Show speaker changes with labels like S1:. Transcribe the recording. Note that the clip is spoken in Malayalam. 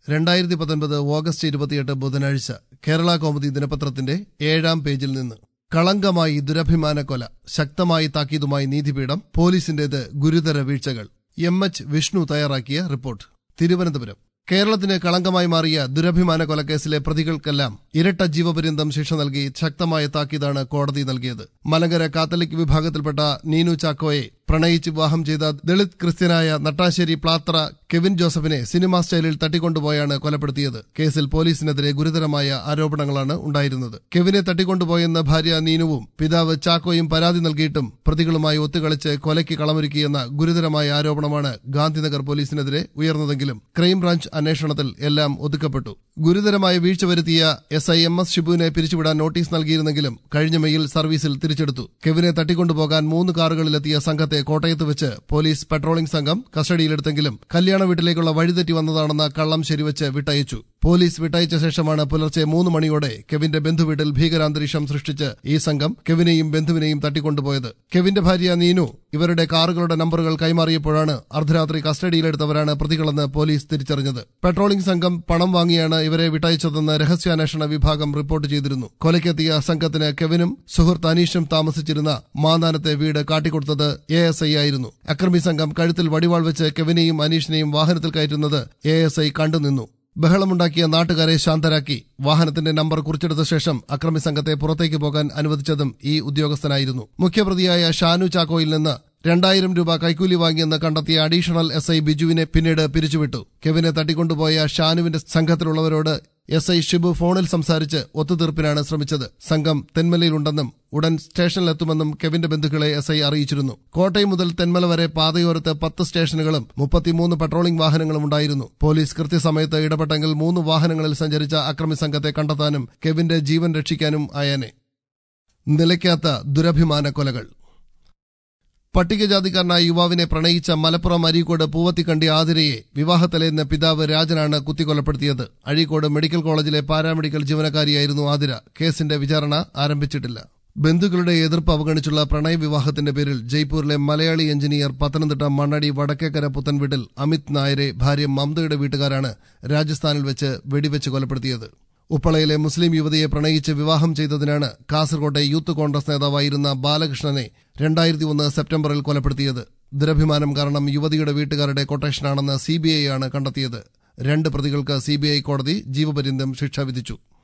S1: രണ്ടായിരത്തി പത്തൊൻപത് ഓഗസ്റ്റ് ഇരുപത്തിയെട്ട് ബുധനാഴ്ച കേരള കൗമുദി ദിനപത്രത്തിന്റെ ഏഴാം പേജിൽ നിന്ന് കളങ്കമായി ദുരഭിമാന കൊല ശക്തമായി താക്കീതുമായി നീതിപീഠം പോലീസിന്റേത് ഗുരുതര വീഴ്ചകൾ എം എച്ച് വിഷ്ണു തയ്യാറാക്കിയ റിപ്പോർട്ട് തിരുവനന്തപുരം കേരളത്തിന് കളങ്കമായി മാറിയ ദുരഭിമാന കൊലക്കേസിലെ പ്രതികൾക്കെല്ലാം ഇരട്ട ജീവപര്യന്തം ശിക്ഷ നൽകി ശക്തമായ താക്കീതാണ് കോടതി നൽകിയത് മലങ്കര കാത്തലിക് വിഭാഗത്തിൽപ്പെട്ട നീനു ചാക്കോയെ പ്രണയിച്ച് വിവാഹം ചെയ്ത ദളിത് ക്രിസ്ത്യനായ നട്ടാശ്ശേരി പ്ലാത്ര കെവിൻ ജോസഫിനെ സിനിമാ സ്റ്റൈലിൽ തട്ടിക്കൊണ്ടുപോയാണ് കൊലപ്പെടുത്തിയത് കേസിൽ പോലീസിനെതിരെ ഗുരുതരമായ ആരോപണങ്ങളാണ് ഉണ്ടായിരുന്നത് കെവിനെ തട്ടിക്കൊണ്ടുപോയെന്ന ഭാര്യ നീനുവും പിതാവ് ചാക്കോയും പരാതി നൽകിയിട്ടും പ്രതികളുമായി ഒത്തുകളിച്ച് കൊലയ്ക്ക് കളമൊരുക്കിയെന്ന ഗുരുതരമായ ആരോപണമാണ് ഗാന്ധിനഗർ പോലീസിനെതിരെ ഉയർന്നതെങ്കിലും ക്രൈംബ്രാഞ്ച് അന്വേഷണത്തിൽ എല്ലാം ഒതുക്കപ്പെട്ടു ഗുരുതരമായ വീഴ്ച വരുത്തിയ എസ് ഐ എം എസ് ഷിബുവിനെ പിരിച്ചുവിടാൻ നോട്ടീസ് നൽകിയിരുന്നെങ്കിലും കഴിഞ്ഞ മെയിൽ സർവീസിൽ തിരിച്ചെടുത്തു കെവിനെ തട്ടിക്കൊണ്ടുപോകാൻ മൂന്ന് കാറുകളിലെത്തിയ സംഘത്തെ കോട്ടയത്ത് വെച്ച് പോലീസ് പെട്രോളിംഗ് സംഘം കസ്റ്റഡിയിലെടുത്തെങ്കിലും കല്യാണ വീട്ടിലേക്കുള്ള വഴിതെറ്റി വന്നതാണെന്ന കള്ളം ശരിവച്ച് വിട്ടയച്ചു പോലീസ് വിട്ടയച്ച ശേഷമാണ് പുലർച്ചെ മൂന്ന് മണിയോടെ കെവിന്റെ ബന്ധുവീട്ടിൽ ഭീകരാന്തരീക്ഷം സൃഷ്ടിച്ച് ഈ സംഘം കെവിനെയും ബന്ധുവിനെയും തട്ടിക്കൊണ്ടുപോയത് കെവിന്റെ ഭാര്യ നീനു ഇവരുടെ കാറുകളുടെ നമ്പറുകൾ കൈമാറിയപ്പോഴാണ് അർദ്ധരാത്രി കസ്റ്റഡിയിലെടുത്തവരാണ് പ്രതികളെന്ന് പോലീസ് തിരിച്ചറിഞ്ഞത് പെട്രോളിംഗ് സംഘം പണം വാങ്ങിയാണ് ഇവരെ വിട്ടയച്ചതെന്ന് രഹസ്യാന്വേഷണ വിഭാഗം റിപ്പോർട്ട് ചെയ്തിരുന്നു കൊലയ്ക്കെത്തിയ സംഘത്തിന് കെവിനും സുഹൃത്ത് അനീഷും താമസിച്ചിരുന്ന മാന്നാനത്തെ വീട് കാട്ടിക്കൊടുത്തത് എ എസ് ഐ ആയിരുന്നു അക്രമി സംഘം കഴുത്തിൽ വടിവാൾ വെച്ച് കെവിനെയും അനീഷിനെയും വാഹനത്തിൽ കയറ്റുന്നത് എ എസ് ഐ കണ്ടുനിന്നു ബഹളമുണ്ടാക്കിയ നാട്ടുകാരെ ശാന്തരാക്കി വാഹനത്തിന്റെ നമ്പർ കുറിച്ചെടുത്ത ശേഷം അക്രമി സംഘത്തെ പുറത്തേക്ക് പോകാൻ അനുവദിച്ചതും ഈ ഉദ്യോഗസ്ഥനായിരുന്നു മുഖ്യപ്രതിയായ ഷാനു ചാക്കോയിൽ നിന്ന് രണ്ടായിരം രൂപ കൈക്കൂലി വാങ്ങിയെന്ന് കണ്ടെത്തിയ അഡീഷണൽ എസ് ഐ ബിജുവിനെ പിന്നീട് പിരിച്ചുവിട്ടു കെവിനെ തട്ടിക്കൊണ്ടുപോയ ഷാനുവിന്റെ സംഘത്തിലുള്ളവരോട് എസ് ഐ ഷിബു ഫോണിൽ സംസാരിച്ച് ഒത്തുതീർപ്പിനാണ് ശ്രമിച്ചത് സംഘം തെന്മലയിലുണ്ടെന്നും ഉടൻ സ്റ്റേഷനിലെത്തുമെന്നും കെവിന്റെ ബന്ധുക്കളെ എസ് ഐ അറിയിച്ചിരുന്നു കോട്ടയം മുതൽ തെന്മല വരെ പാതയോരത്ത് പത്ത് സ്റ്റേഷനുകളും മുപ്പത്തിമൂന്ന് പെട്രോളിംഗ് വാഹനങ്ങളും ഉണ്ടായിരുന്നു പോലീസ് കൃത്യസമയത്ത് ഇടപെട്ടെങ്കിൽ മൂന്ന് വാഹനങ്ങളിൽ സഞ്ചരിച്ച അക്രമി സംഘത്തെ കണ്ടെത്താനും കെവിന്റെ ജീവൻ രക്ഷിക്കാനും ആയേനെ നിലയ്ക്കാത്ത ദുരഭിമാന കൊലകൾ പട്ടികജാതിക്കാരനായ യുവാവിനെ പ്രണയിച്ച മലപ്പുറം അരീക്കോട് പൂവത്തിക്കണ്ടി ആതിരയെ വിവാഹത്തലേന്ന് പിതാവ് രാജനാണ് കുത്തിക്കൊലപ്പെടുത്തിയത് അഴീക്കോട് മെഡിക്കൽ കോളേജിലെ പാരാമെഡിക്കൽ ജീവനക്കാരിയായിരുന്നു ആതിര കേസിന്റെ വിചാരണ ആരംഭിച്ചിട്ടില്ല ബന്ധുക്കളുടെ എതിർപ്പ് അവഗണിച്ചുള്ള പ്രണയ വിവാഹത്തിന്റെ പേരിൽ ജയ്പൂരിലെ മലയാളി എഞ്ചിനീയർ പത്തനംതിട്ട മണ്ണടി വടക്കേക്കര പുത്തൻവീട്ടിൽ അമിത് നായരെ ഭാര്യ മമതയുടെ വീട്ടുകാരാണ് രാജസ്ഥാനിൽ വെച്ച് വെടിവെച്ച് കൊലപ്പെടുത്തിയത് ഉപ്പളയിലെ മുസ്ലിം യുവതിയെ പ്രണയിച്ച് വിവാഹം ചെയ്തതിനാണ് കാസർകോട്ടെ യൂത്ത് കോൺഗ്രസ് നേതാവായിരുന്ന ബാലകൃഷ്ണനെ രണ്ടായിരത്തി ഒന്ന് സെപ്റ്റംബറിൽ കൊലപ്പെടുത്തിയത് ദുരഭിമാനം കാരണം യുവതിയുടെ വീട്ടുകാരുടെ കൊട്ടേഷനാണെന്ന് സിബിഐ ആണ് കണ്ടെത്തിയത് രണ്ട് പ്രതികൾക്ക് സിബിഐ കോടതി ജീവപര്യന്തം ശിക്ഷ വിധിച്ചു